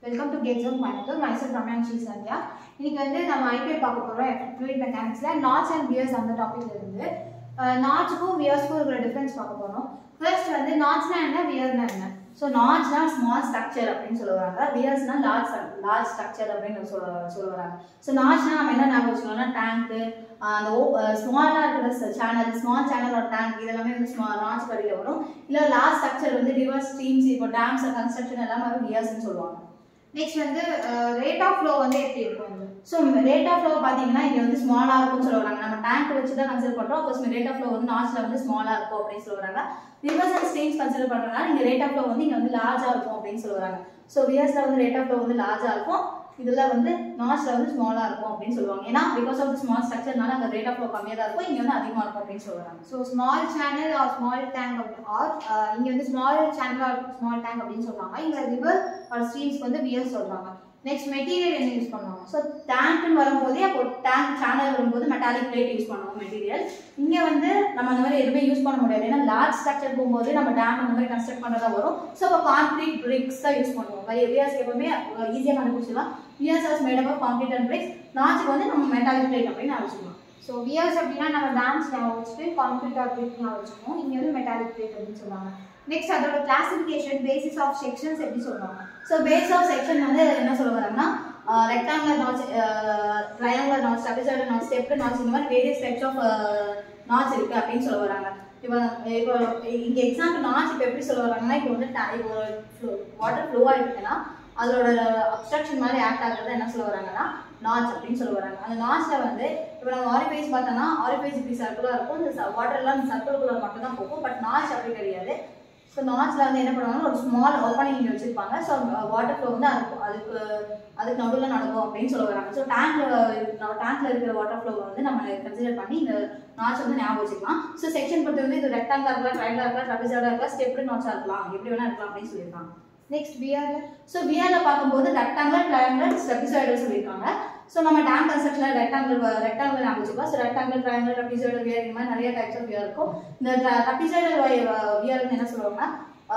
welcome to GATE zone Coimbatore Mysore Ramyanshi Sandhya இன்னைக்கு வந்து நம்ம ஐபிஎல் பார்க்க போகிறோம் ஃப்ளூயிட் மெக்கானிக்ஸில் நாட்ஸ் அண்ட் வியர்ஸ் அந்த டாபிக்ல இருந்து நாட்ஸுக்கும் வியர்ஸ்க்கும் இருக்கிற டிஃப்ரென்ஸ் பார்க்க போகிறோம் ஃபர்ஸ்ட் வந்து நாட்ஸ்னா என்ன வியர்னா என்ன ஸோ நாட்ஸ்னா ஸ்மால் ஸ்ட்ரக்சர் அப்படின்னு சொல்லுவாங்க வியர்ஸ்னா லார்ஜ் லார்ஜ் ஸ்ட்ரக்சர் அப்படின்னு சொல்ல சொல்லுவாங்க ஸோ நாட்ஸ்னா நம்ம என்ன ஞாபகம் வச்சுக்கோங்கன்னா டேங்க்கு அந்த ஸ்மாலாக இருக்கிற சேனல் ஸ்மால் சேனல் ஒரு டேங்க் இதெல்லாமே வந்து ஸ்மா நாட்ஸ் கடியில் வரும் இல்லை லார்ஜ் ஸ்ட்ரக்சர் வந்து ரிவர் ஸ்ட்ரீம்ஸ் இப்போ டேம்ஸ் கன்ஸ்ட்ரக்ஷன் எல்லாமே வந்து வியர்ஸ்னு சொல்லுவாங்க நெக்ஸ்ட் வந்து ரேட் ஆஃப் ஃப்ளோ வந்து எப்படி இருக்கும் ஸோ ரேட் ஆஃப் ஃப்ளோ பார்த்தீங்கன்னா இங்கே வந்து ஸ்மாலாக இருக்கும்னு சொல்லுவாங்க நம்ம டேங்க் வச்சு தான் கன்சிடர் பண்ணுறோம் அப்போ ரேட் ஆஃப் ஃப்ளோ வந்து நாட்ஸில் வந்து ஸ்மாலாக இருக்கும் அப்படின்னு சொல்லுவாங்க ரிவர்ஸ் அண்ட் ஸ்ட்ரீம்ஸ் கன்சிடர் பண்ணுறதுனால இங்கே ரேட் ஆஃப் ஃப்ளோ வந்து இங்கே வந்து லார்ஜாக இருக்கும் அப்படின்னு சொல்லுவாங்க ஸோ வியர்ஸில் வந்து ரேட் ஆஃப் ஃப்ளோ வந்து லார்ஜாக இருக்கும் இதில் வந்து நாட்ஸில் வந்து ஸ்மாலாக இருக்கும் அப்படின்னு சொல்லுவாங்க ஏன்னா பிகாஸ் ஆஃப் ஸ்மால் ஸ்ட்ரக்சர்னால அங்கே ரேட் ஆஃப் ஃப்ளோ கம்மியாக தான் இருக்கும் இங்கே வந்து அதிகமாக இருக்கும் அப்படின்னு சொல்லுவாங்க so small channel or small tank or இங்கே வந்து small channel or small tank அப்படின்னு சொல்லுவாங்க இங்கே ரிவர் ஆர் ஸ்ட்ரீம்ஸ்க்கு வந்து வியர் சொல்கிறாங்க நெக்ஸ்ட் மெட்டீரியல் என்ன யூஸ் பண்ணுவாங்க ஸோ டேங்க்னு வரும்போதே அப்போ டேங்க் சேனல் வரும்போது மெட்டாலிக் பிளேட் யூஸ் பண்ணுவோம் மெட்டீரியல் இங்கே வந்து நம்ம அந்த மாதிரி எதுவுமே யூஸ் பண்ண முடியாது ஏன்னா லார்ஜ் ஸ்ட்ரக்சர் போகும்போது நம்ம டேம் அந்த மாதிரி கன்ஸ்ட்ரக்ட் பண்ணுறதா வரும் ஸோ அப்போ கான்க்ரீட் பிரிக்ஸ் தான் யூஸ் பண்ணுவோம் வியர்ஸ் எப்பவுமே ஈஸியாக கண்டுபிடிச்சிடலாம் weirs as made up concrete and bricks நாச்சுக்கு வந்து நம்ம மெட்டாலிக் பிளேட் அப்படின்னு வச்சுக்கலாம் ஸோ வியர்ஸ் அப்படின்னா நம்ம டான்ஸ் ஞாபகம் வச்சுட்டு கான்க்ரீட் ஆர் பிரிக் ஞாபகம் வச்சுக்கோம் இங்கே வந்து மெட்டாலிக் பிளேட் அப்படின்னு சொல்லுவாங்க நெக்ஸ்ட் அதோட கிளாசிஃபிகேஷன் பேசிஸ் ஆஃப் செக்ஷன்ஸ் எப்படி சொல்லுவாங்க ஸோ பேஸ் ஆஃப் செக்ஷன் வந்து என்ன சொல்ல வராங்கன்னா rectangular notches triangular notches trapezoidal notches stepped notches இந்த மாதிரி வேரியஸ் டைப்ஸ் ஆஃப் நாட்ஸ் இருக்குது அப்படின்னு சொல்ல வராங்க இப்போ இப்போ இங்கே எக்ஸாம்பிள் நாட்ஸ் இப்போ எப்படி சொல்ல வராங்கன்னா இப்போ வந்து இப்போ ஃப்ளோ வாட்டர் ஃப்ளோவாக இருக்குன்னா அதோட அப்ஸ்ட்ரக்ஷன் மாதிரி ஆக்ட் ஆகுறது என்ன சொல்ல வராங்கன்னா நாட்ஸ் அப்படின்னு சொல்ல வராங்க அந்த நாட்ஸில் வந்து இப்போ நம்ம ஆரிஃபைஸ் பார்த்தோன்னா ஆரிஃபைஸ் இப்படி சர்க்குலாக இருக்கும் இந்த வாட்டர்லாம் இந்த சர்க்குலர் மட்டும் தான் போகும் பட் நாட்ஸ் அப்படி கிடையாது ஸோ நாட்ஸில் வந்து என்ன பண்ணுவாங்கன்னா ஒரு ஸ்மால் ஓப்பனிங் இங்கே வச்சுருப்பாங்க ஸோ வாட்டர் ஃப்ளோ வந்து அதுக்கு அதுக்கு அதுக்கு நடுவில் நடக்கும் அப்படின்னு சொல்ல வராங்க ஸோ டேங்க்ல நம்ம டேங்க்ல இருக்கிற வாட்டர் ஃப்ளோ வந்து நம்ம கன்சிடர் பண்ணி இந்த நாட்ஸ் வந்து ஞாபகம் வச்சுக்கலாம் ஸோ செக்ஷன் பொறுத்த வந்து இது ரெக்டாங்கா இருக்கலாம் ட்ரைங்கா இருக்கலாம் ட்ரபிஸாக இருக்கலாம் ஸ்டெப்டு நாட்ஸாக இருக்கலாம் எப்படி வேணா இருக்கலாம் அப்படின்னு சொல்லியிருக்காங்க நெக்ஸ்ட் பிஆர்ல ஸோ பிஆர்ல பார்க்கும்போது ரெக்டாங்குலர் ட்ரையாங்குலர் ஸ்டெபிசாய்டல் சொல்லியிருக்காங்க ஸோ நம்ம டேம் கன்ஸ்ட்ரக்ஷனில் ரெக்டாங்கல் ரெக்டாங்கல் ஞாபகம் வச்சுக்கலாம் so rectangle triangle trapezoidal weir இந்த மாதிரி நிறைய டைப்ஸ் ஆஃப் வியர் இருக்கும் இந்த ட்ரபிசாய்டல் வியர் என்ன சொல்லுவாங்கன்னா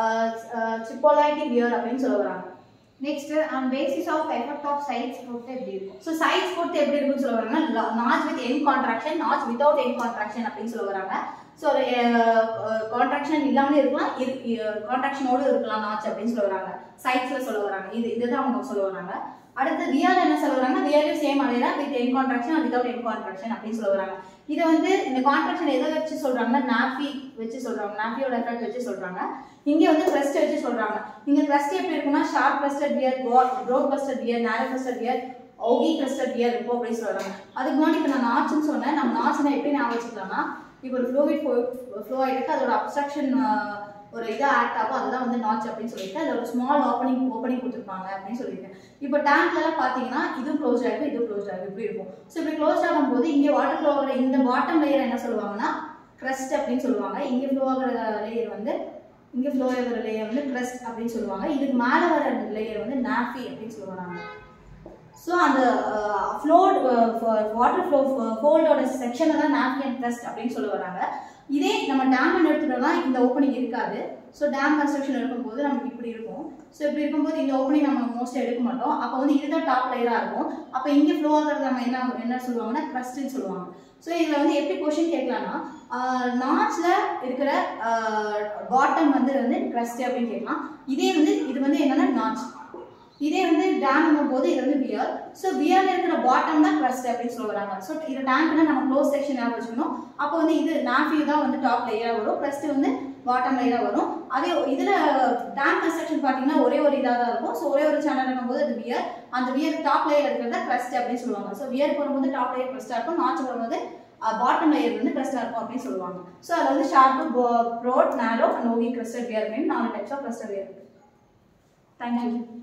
சிப்போலைட்டி வியர் அப்படின்னு சொல்ல வராங்க next on basis of effect of sides பொறுத்து எப்படி இருக்கும் ஸோ சைட்ஸ் பொறுத்து எப்படி இருக்குன்னு சொல்ல வராங்கன்னா notch with end contraction notch without end contraction அப்படின்னு சொல்ல வராங்க ஸோ கான்ட்ராக்ஷன் இல்லாமல் இருக்கலாம் கான்ட்ராக்ஷனோடு இருக்கலாம் நாச் அப்படின்னு சொல்ல வராங்க சைட்ஸில் சொல்ல வராங்க இது இதுதான் அவங்க சொல்ல வராங்க அடுத்து ரியல் என்ன சொல்ல வராங்க ரியலையும் சேம் அதே தான் with end contraction without end contraction அப்படின்னு சொல்ல வராங்க இதை வந்து இந்த கான்ட்ராக்ஷன் எதை வச்சு சொல்றாங்கன்னா நாஃபி வச்சு சொல்றாங்க நாஃபியோட எஃபெக்ட் வச்சு சொல்றாங்க இங்க வந்து கிரஸ்ட் வச்சு சொல்றாங்க இங்க கிரஸ்ட் எப்படி இருக்குன்னா sharp crested weir broad crested weir narrow crested weir ogee crested weir இருக்கும் அப்படின்னு சொல்றாங்க அதுக்கு முன்னாடி இப்போ நான் நாச்சுன்னு சொன்னேன் நம்ம நாச்சுனா எப்படி ஞாபகம் வச்சுக்கலாம்னா இப்போ ஒரு ஃப்ளூவிட் ஃப்ளோ ஆகிட்டு அதோட அப்ஸ்ட்ரக்ஷன் ஒரு இதாக ஆக்ட் ஆகும் அதுதான் வந்து நாச் அப்படின்னு சொல்லிட்டு அதில் ஒரு ஸ்மால் ஓப்பனிங் ஓப்பனிங் கொடுத்துருப்பாங்க அப்படின்னு சொல்லியிருக்கேன் இப்போ டேங்க்லலாம் பார்த்தீங்கன்னா இதுவும் க்ளோஸ் ஆகிருக்கும் இதுவும் க்ளோஸ் ஆகிருக்கும் இப்படி இருக்கும் ஸோ இப்படி க்ளோஸ் ஆகும்போது இங்கே வாட்டர் ஃப்ளோ ஆகிற இந்த பாட்டம் லேயர் என்ன சொல்லுவாங்கன்னா க்ரஸ்ட் அப்படின்னு சொல்லுவாங்க இங்கே ஃப்ளோ ஆகிற லேயர் வந்து இங்கே ஃப்ளோ ஆகிற லேயர் வந்து க்ரஸ்ட் அப்படின்னு சொல்லுவாங்க இதுக்கு மேலே வர லேயர் வந்து நாஃபி அப்படின்னு சொல்லுவாங்க ஸோ அந்த ஃப்ளோட் வாட்டர் ஃப்ளோ ஃபோல்டோட செக்ஷனை தான் நாஃபி அண்ட் க்ரஸ்ட் அப்படின்னு சொல்ல வராங்க இதே நம்ம டேம் எடுத்துட்டோம்னா இந்த ஓப்பனிங் இருக்காது ஸோ டேம் கன்ஸ்ட்ரக்ஷன் எடுக்கும்போது நமக்கு இப்படி இருக்கும் ஸோ இப்படி இருக்கும்போது இந்த ஓப்பனிங் நம்ம மோஸ்ட் எடுக்க மாட்டோம் அப்போ வந்து இதுதான் டாப் லேயராக இருக்கும் அப்போ இங்கே ஃப்ளோ ஆகிறது நம்ம என்ன என்ன சொல்லுவாங்கன்னா க்ரஸ்ட்னு சொல்லுவாங்க ஸோ இதில் வந்து எப்படி கொஷின் கேட்கலாம்னா நாட்ஸில் இருக்கிற பாட்டம் வந்து வந்து க்ரஸ்ட் அப்படின்னு கேட்கலாம் இதே வந்து இது வந்து என்னன்னா நாட்ச் இதே வந்து டேம் போது இது வந்து பியர் ஸோ பியர்ல இருக்கிற பாட்டம் தான் க்ரஸ்ட் அப்படின்னு சொல்லுவாங்க ஸோ இது டேங்க்னா நம்ம க்ளோஸ் செக்ஷன் ஞாபகம் வச்சுக்கணும் அப்போ வந்து இது நாஃபி தான் வந்து டாப் லேயராக வரும் க்ரஸ்ட் வந்து பாட்டம் லேயராக வரும் அதே இதில் டேங்க் கன்ஸ்ட்ரக்ஷன் பார்த்தீங்கன்னா ஒரே ஒரு இதாக தான் இருக்கும் ஸோ ஒரே ஒரு சேனல் இருக்கும்போது அது வியர் அந்த வியர் டாப் லேயர் இருக்கிறத க்ரஸ்ட் அப்படின்னு சொல்லுவாங்க ஸோ வியர் போடும்போது டாப் லேயர் க்ரஸ்ட்டாக இருக்கும் நாச்சு வரும்போது பாட்டம் லேயர் வந்து க்ரஸ்ட்டாக இருக்கும் அப்படின்னு சொல்லுவாங்க ஸோ அதில் வந்து sharp broad narrow and ogee crested weir அப்படின்னு நாலு types of crested weir thank you